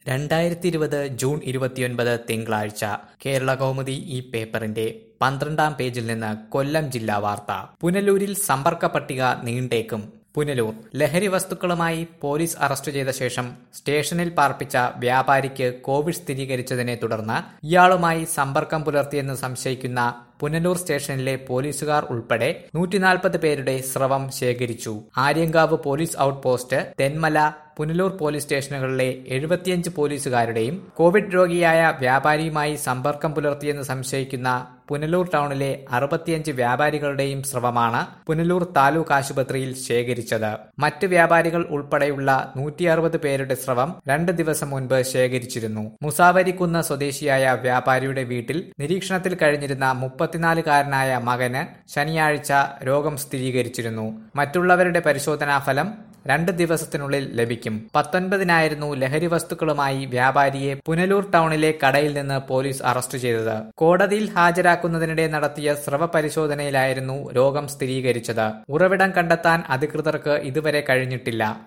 രണ്ടായിരത്തി ഇരുപത് ജൂൺ ഇരുപത്തിയൊൻപത് തിങ്കളാഴ്ച കേരള കൗമുദി ഈ പേപ്പറിന്റെ പന്ത്രണ്ടാം പേജിൽ നിന്ന് കൊല്ലം ജില്ലാ വാർത്ത പുനലൂരിൽ സമ്പർക്ക പട്ടിക നീണ്ടേക്കും പുനലൂർ ലഹരി വസ്തുക്കളുമായി പോലീസ് അറസ്റ്റ് ചെയ്ത ശേഷം സ്റ്റേഷനിൽ പാർപ്പിച്ച വ്യാപാരിക്ക് കോവിഡ് സ്ഥിരീകരിച്ചതിനെ തുടർന്ന് ഇയാളുമായി സമ്പർക്കം പുലർത്തിയെന്ന് സംശയിക്കുന്ന പുനലൂർ സ്റ്റേഷനിലെ പോലീസുകാർ ഉൾപ്പെടെ നൂറ്റിനാൽപ്പത് പേരുടെ സ്രവം ശേഖരിച്ചു Aryankavu police outpost Thenmala Punalur police സ്റ്റേഷനുകളിലെ എഴുപത്തിയഞ്ച് പോലീസുകാരുടെയും കോവിഡ് രോഗിയായ വ്യാപാരിയുമായി സമ്പർക്കം പുലർത്തിയെന്ന് സംശയിക്കുന്ന പുനലൂർ ടൗണിലെ അറുപത്തിയഞ്ച് വ്യാപാരികളുടെയും സ്രവമാണ് പുനലൂർ താലൂക്ക് ആശുപത്രിയിൽ ശേഖരിച്ചത് മറ്റ് വ്യാപാരികൾ ഉൾപ്പെടെയുള്ള നൂറ്റി അറുപത് പേരുടെ സ്രവം രണ്ട് ദിവസം മുൻപ് ശേഖരിച്ചിരുന്നു മുസാവരിക്കുന്ന് സ്വദേശിയായ വ്യാപാരിയുടെ വീട്ടിൽ നിരീക്ഷണത്തിൽ കഴിഞ്ഞിരുന്ന മുപ്പത്തിനാലുകാരനായ മകന് ശനിയാഴ്ച രോഗം സ്ഥിരീകരിച്ചിരുന്നു മറ്റുള്ളവരുടെ പരിശോധനാ ഫലം രണ്ട് ദിവസത്തിനുള്ളിൽ ലഭിക്കും പത്തൊൻപതിനായിരുന്നു ലഹരി വസ്തുക്കളുമായി വ്യാപാരിയെ പുനലൂർ ടൗണിലെ കടയിൽ നിന്ന് പോലീസ് അറസ്റ്റ് ചെയ്തത് കോടതിയിൽ ഹാജരാക്കുന്നതിനിടെ നടത്തിയ സ്രവ പരിശോധനയിലായിരുന്നു രോഗം സ്ഥിരീകരിച്ചത് ഉറവിടം കണ്ടെത്താൻ അധികൃതർക്ക് ഇതുവരെ കഴിഞ്ഞിട്ടില്ല